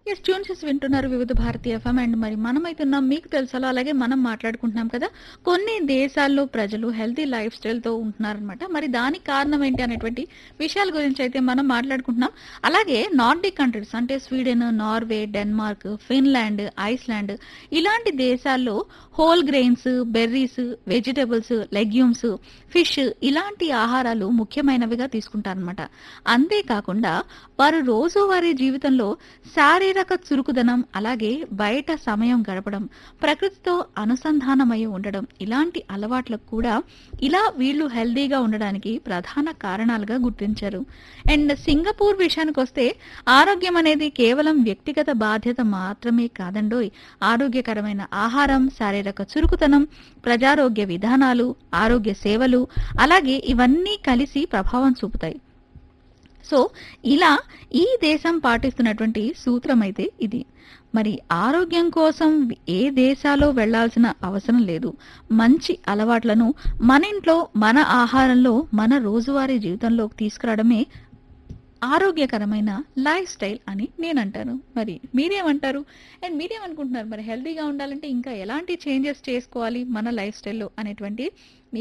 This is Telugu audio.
ఎస్ ట్యూన్ చేసి వింటున్నారు వివిధ భారతీయ ఎఫ్ఎం అండ్ మరి మనమైతున్నాం మీకు తెలుసలో అలాగే మనం మాట్లాడుకుంటున్నాం కదా కొన్ని దేశాల్లో ప్రజలు హెల్తీ లైఫ్ స్టైల్ తో ఉంటున్నారనమాట మరి దానికి కారణం ఏంటి అనేటువంటి విషయాల గురించి అయితే మనం మాట్లాడుకుంటున్నాం అలాగే నార్డిక్ కంట్రీస్ అంటే Sweden Norway Denmark Finland Iceland ఇలాంటి దేశాల్లో whole grains berries vegetables legumes fish ఇలాంటి ఆహారాలు ముఖ్యమైనవిగా తీసుకుంటారనమాట అంతేకాకుండా వారు రోజువారీ జీవితంలో శారీరక చురుకుదనం అలాగే బయట సమయం గడపడం ప్రకృతితో అనుసంధానమై ఉండడం ఇలాంటి అలవాట్లకు కూడా ఇలా వీళ్ళు హెల్దీగా ఉండడానికి ప్రధాన కారణాలుగా గుర్తించారు అండ్ సింగపూర్ విషయానికి వస్తే ఆరోగ్యం అనేది కేవలం వ్యక్తిగత బాధ్యత మాత్రమే కాదండోయ్ ఆరోగ్యకరమైన ఆహారం శారీరక చురుకుతనం ప్రజారోగ్య విధానాలు ఆరోగ్య సేవలు అలాగే ఇవన్నీ కలిసి ప్రభావం చూపుతాయి సో ఇలా ఈ దేశం పాటిస్తున్నటువంటి సూత్రం అయితే ఇది మరి ఆరోగ్యం కోసం ఏ దేశాలో వెళ్లాల్సిన అవసరం లేదు మంచి అలవాట్లను మన ఇంట్లో మన ఆహారంలో మన రోజువారీ జీవితంలోకి తీసుకురావడమే ఆరోగ్యకరమైన లైఫ్ స్టైల్ అని నేను అంటాను మరి మీరేమంటారు అండ్ మీరేమనుకుంటున్నారు మరి హెల్తీగా ఉండాలంటే ఇంకా ఎలాంటి చేంజెస్ చేసుకోవాలి మన లైఫ్ స్టైల్లో అనేటువంటి